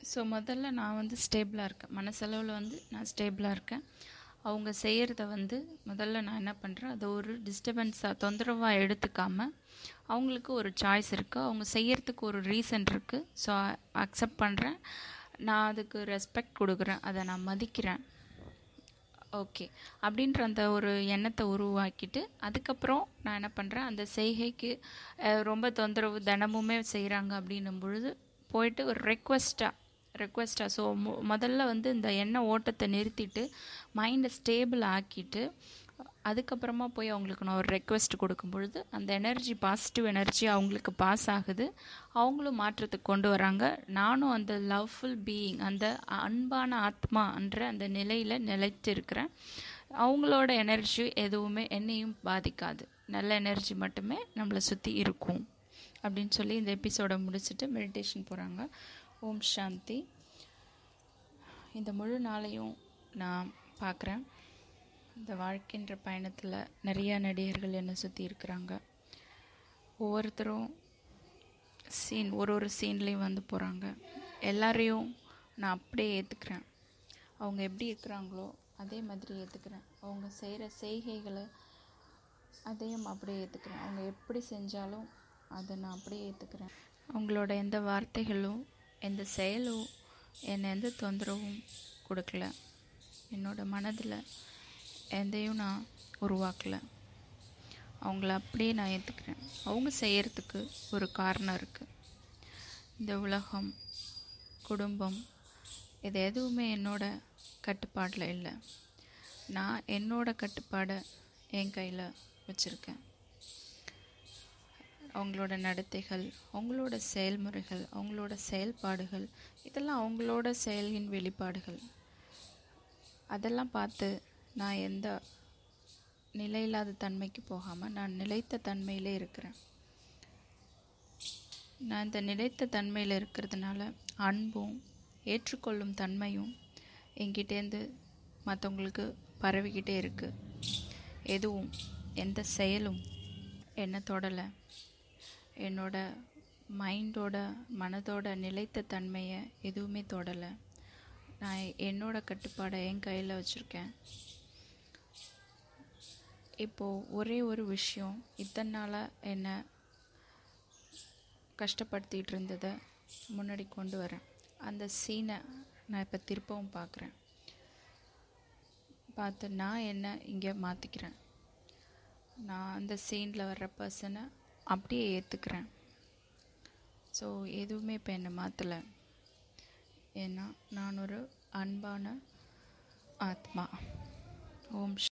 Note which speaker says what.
Speaker 1: so முதல்ல நான் வந்து ஸ்டேபிளாக இருக்கேன் மனசளவில் வந்து நான் ஸ்டேபிளாக இருக்கேன் அவங்க செய்கிறத வந்து முதல்ல நான் என்ன பண்ணுறேன் அதை ஒரு டிஸ்டர்பன்ஸாக தொந்தரவாக எடுத்துக்காம அவங்களுக்கு ஒரு சாய்ஸ் இருக்குது அவங்க செய்யறதுக்கு ஒரு ரீசன் இருக்குது ஸோ அக்செப்ட் பண்ணுறேன் நான் அதுக்கு ரெஸ்பெக்ட் கொடுக்குறேன் அதை நான் மதிக்கிறேன் ஓகே அப்படின்ற அந்த ஒரு எண்ணத்தை உருவாக்கிட்டு அதுக்கப்புறம் நான் என்ன பண்ணுறேன் அந்த செய்கைக்கு அஹ், ரொம்ப தொந்தரவு தினமுமே செய்கிறாங்க அப்படின்னும் பொழுது போயிட்டு ஒரு ரெக்வஸ்ட்டாக ரெக்வஸ்ட்டாக ஸோ முதல்ல வந்து இந்த எண்ணெய் ஓட்டத்தை நிறுத்திட்டு மைண்டை ஸ்டேபிள் ஆக்கிட்டு அதுக்கப்புறமா போய் அவங்களுக்கு நான் ஒரு ரெக்வெஸ்ட் கொடுக்கும் பொழுது அந்த எனர்ஜி பாசிட்டிவ் எனர்ஜி அவங்களுக்கு பாஸ் ஆகுது அவங்களும் மாற்றத்துக்கு கொண்டு வராங்க நானும் அந்த லவ்ஃபுல் பீயிங் அந்த அன்பான ஆத்மான்ற அந்த நிலையில் நிலைத்து இருக்கிறேன் அவங்களோட எனர்ஜி எதுவுமே என்னையும் பாதிக்காது நல்ல எனர்ஜி மட்டுமே நம்மளை சுற்றி இருக்கும் அப்படின்னு சொல்லி இந்த எபிசோடை முடிச்சுட்டு மெடிடேஷன் போகிறாங்க ஓம் சாந்தி இந்த முழு நாளையும் நான் பார்க்குறேன் இந்த வாழ்க்கைன்ற பயணத்தில் நிறையா நடிகர்கள் என்னை சுற்றி இருக்கிறாங்க ஒவ்வொருத்தரும் சீன் ஒரு ஒரு சீன்லேயும் வந்து போகிறாங்க எல்லாரையும் நான் அப்படியே ஏற்றுக்கிறேன் அவங்க எப்படி இருக்கிறாங்களோ அதே மாதிரி ஏற்றுக்கிறேன் அவங்க செய்கிற செய்கைகளை அதையும் அப்படியே ஏற்றுக்கிறேன் அவங்க எப்படி செஞ்சாலும் அதை நான் அப்படியே ஏற்றுக்கிறேன் அவங்களோட எந்த வார்த்தைகளும் எந்த செயலும் என்னை எந்த தொந்தரவும் கொடுக்கல என்னோட மனதில் எதையும் நான் உருவாக்கலை அவங்கள அப்படியே நான் ஏற்றுக்கிறேன் அவங்க செய்கிறதுக்கு ஒரு காரணம் இருக்குது இந்த உலகம் குடும்பம் இது எதுவுமே என்னோட கட்டுப்பாடில் இல்லை நான் என்னோட கட்டுப்பாடை என் கையில் வச்சுருக்கேன் அவங்களோட நடத்தைகள் அவங்களோட செயல்முறைகள் அவங்களோட செயல்பாடுகள் இதெல்லாம் அவங்களோட செயலின் வெளிப்பாடுகள் அதெல்லாம் பார்த்து நான் எந்த நிலையில்லாத தன்மைக்கு போகாமல் நான் நிலைத்த தன்மையிலே இருக்கிறேன் நான் இந்த நிலைத்த தன்மையில் இருக்கிறதுனால அன்பும் ஏற்றுக்கொள்ளும் தன்மையும் என்கிட்டேருந்து மற்றவங்களுக்கு பரவிக்கிட்டே இருக்குது எதுவும் எந்த செயலும் என்னை தொடலை என்னோட மைண்டோட மனதோட நிலைத்த தன்மையை எதுவுமே தொடலை நான் என்னோட கட்டுப்பாடை என் கையில் வச்சுருக்கேன் இப்போது ஒரே ஒரு விஷயம் இத்தனை நாளாக என்னை கஷ்டப்படுத்திகிட்டு இருந்ததை முன்னாடி கொண்டு வரேன் அந்த சீனை நான் இப்போ திருப்பவும் பார்க்குறேன் பார்த்து நான் என்ன இங்கே மாற்றிக்கிறேன் நான் அந்த சீனில் வர்ற பர்சனை அப்படியே ஏற்றுக்கிறேன் ஸோ எதுவுமே இப்போ என்னை மாற்றலை ஏன்னா நான் ஒரு அன்பான ஆத்மா ஓம்